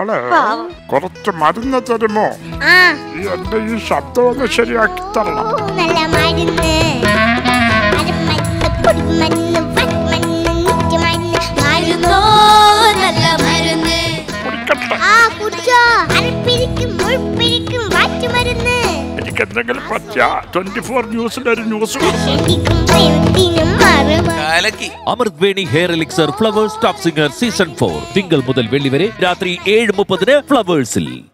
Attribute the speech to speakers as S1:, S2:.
S1: മോളെ കുറച്ച് മരുന്ന് തരുമോ
S2: ആ
S1: ഈ എന്റെ ഈ ശബ്ദം ഒന്ന് ശരിയാക്കി തരണം
S2: ഓ, നല്ല മരുന്ന് അരമരുന്ന് പൊടിമരുന്ന് വൻമരുന്ന് നിത്യമരുന്ന് മരുന്നോ നല്ല മരുന്ന്
S1: കുടിക്കട്ടെ
S2: ആ കുടിച്ചോ അരപ്പിരിക്കും മുഴുപ്പിരിക്കും വാറ്റുമരുന്ന്
S1: എനിക്ക് എന്തെങ്കിലും പറ്റിയ ട്വന്റി ഫോർ ന്യൂസിന്റെ ഒരു ന്യൂസ് കൊടുക്കും
S2: ശരിക്കും പ്രയത്തിനും മറുപടി
S3: കാലക്കി
S4: Amrit Veni hair elixir Flowers top singer season four തിങ്കൾ മുതൽ വെള്ളി വരെ രാത്രി ഏഴ് മുപ്പതിന് ഫ്ലവേഴ്സിൽ